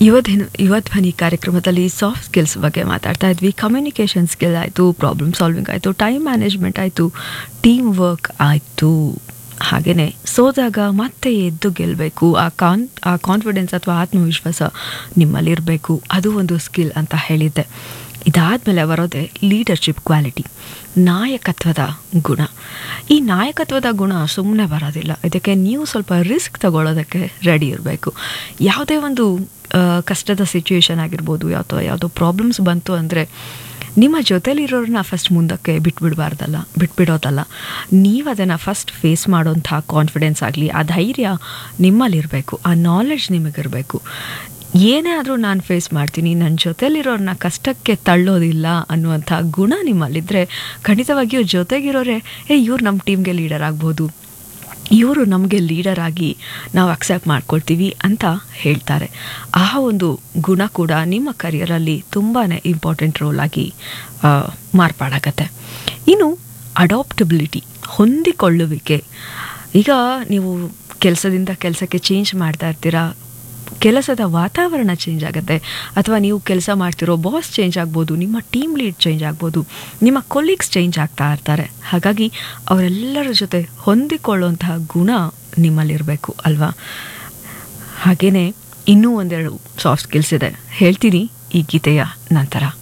ಯುವಧಿನ ಯುವಧ್ವನಿ ಕಾರ್ಯಕ್ರಮದಲ್ಲಿ soft skills ಬಗ್ಗೆ ಮಾತಾಡ್ತಾ ಇದ್ವಿ ಕಮ್ಯುನಿಕೇಷನ್ ಸ್ಕಿಲ್ ಆಯಿತು ಪ್ರಾಬ್ಲಮ್ ಸಾಲ್ವಿಂಗ್ ಆಯಿತು ಟೈಮ್ ಮ್ಯಾನೇಜ್ಮೆಂಟ್ ಆಯಿತು ಟೀಮ್ ವರ್ಕ್ ಆಯಿತು ಹಾಗೆಯೇ ಸೋದಾಗ ಮತ್ತೆ ಎದ್ದು ಗೆಲ್ಲಬೇಕು ಆ ಕಾನ್ ಆ ಕಾನ್ಫಿಡೆನ್ಸ್ ಅಥವಾ ಆತ್ಮವಿಶ್ವಾಸ ನಿಮ್ಮಲ್ಲಿರಬೇಕು ಅದು ಒಂದು ಸ್ಕಿಲ್ ಅಂತ ಹೇಳಿದ್ದೆ ಇದಾದಮೇಲೆ ಬರೋದೇ ಲೀಡರ್ಶಿಪ್ ಕ್ವಾಲಿಟಿ ನಾಯಕತ್ವದ ಗುಣ ಈ ನಾಯಕತ್ವದ ಗುಣ ಸುಮ್ಮನೆ ಬರೋದಿಲ್ಲ ಇದಕ್ಕೆ ನೀವು ಸ್ವಲ್ಪ ರಿಸ್ಕ್ ತಗೊಳ್ಳೋದಕ್ಕೆ ರೆಡಿ ಇರಬೇಕು ಯಾವುದೇ ಒಂದು ಆ, ಕಷ್ಟದ ಸಿಚುವೇಶನ್ ಆಗಿರ್ಬೋದು ಅಥವಾ ಯಾವುದೋ ಪ್ರಾಬ್ಲಮ್ಸ್ ಬಂತು ಅಂದರೆ ನಿಮ್ಮ ಜೊತೆಲಿರೋರನ್ನ ಫಸ್ಟ್ ಮುಂದಕ್ಕೆ ಬಿಟ್ಬಿಡಬಾರ್ದಲ್ಲ ಬಿಟ್ಬಿಡೋದಲ್ಲ ನೀವು ಅದನ್ನು ಫಸ್ಟ್ ಫೇಸ್ ಮಾಡೋಂಥ ಕಾನ್ಫಿಡೆನ್ಸ್ ಆಗಲಿ ಆ ಧೈರ್ಯ ನಿಮ್ಮಲ್ಲಿರಬೇಕು ಆ ನಾಲೆಡ್ಜ್ ನಿಮಗಿರಬೇಕು ಏನೇ ಆದರೂ ನಾನು ಫೇಸ್ ಮಾಡ್ತೀನಿ ನನ್ನ ಜೊತೆಲಿರೋರನ್ನ ಕಷ್ಟಕ್ಕೆ ತಳ್ಳೋದಿಲ್ಲ ಅನ್ನುವಂಥ ಗುಣ ನಿಮ್ಮಲ್ಲಿದ್ದರೆ ಖಂಡಿತವಾಗಿಯೂ ಜೊತೆಗಿರೋರೆ ಏ ಇವ್ರು ನಮ್ಮ ಟೀಮ್ಗೆ ಲೀಡರ್ ಆಗ್ಬೋದು ಇವರು ನಮಗೆ ಲೀಡರ್ ಆಗಿ ನಾವು ಅಕ್ಸೆಪ್ಟ್ ಮಾಡ್ಕೊಳ್ತೀವಿ ಅಂತ ಹೇಳ್ತಾರೆ ಆ ಒಂದು ಗುಣ ಕೂಡ ನಿಮ್ಮ ಕರಿಯರಲ್ಲಿ ತುಂಬಾ ಇಂಪಾರ್ಟೆಂಟ್ ರೋಲ್ ಆಗಿ ಆ, ಮಾರ್ಪಾಡಾಗತ್ತೆ ಇನ್ನು ಅಡಾಪ್ಟಬಿಲಿಟಿ ಹೊಂದಿಕೊಳ್ಳುವಿಕೆ ಈಗ ನೀವು ಕೆಲಸದಿಂದ ಕೆಲಸಕ್ಕೆ ಚೇಂಜ್ ಮಾಡ್ತಾ ಇರ್ತೀರಾ ಕೆಲಸದ ವಾತಾವರಣ ಚೇಂಜ್ ಆಗುತ್ತೆ ಅಥವಾ ನೀವು ಕೆಲಸ ಮಾಡ್ತಿರೋ ಬಾಸ್ ಚೇಂಜ್ ಆಗ್ಬೋದು ನಿಮ್ಮ ಟೀಮ್ ಲೀಡ್ ಚೇಂಜ್ ಆಗ್ಬೋದು ನಿಮ್ಮ ಕೊಲೀಗ್ಸ್ ಚೇಂಜ್ ಆಗ್ತಾ ಇರ್ತಾರೆ ಹಾಗಾಗಿ ಅವರೆಲ್ಲರ ಜೊತೆ ಹೊಂದಿಕೊಳ್ಳುವಂತಹ ಗುಣ ನಿಮ್ಮಲ್ಲಿರಬೇಕು ಅಲ್ವಾ ಹಾಗೆಯೇ ಇನ್ನೂ ಒಂದೆರಡು ಸಾಫ್ಟ್ ಸ್ಕಿಲ್ಸ್ ಇದೆ ಹೇಳ್ತೀನಿ ಈ ಗೀತೆಯ ನಂತರ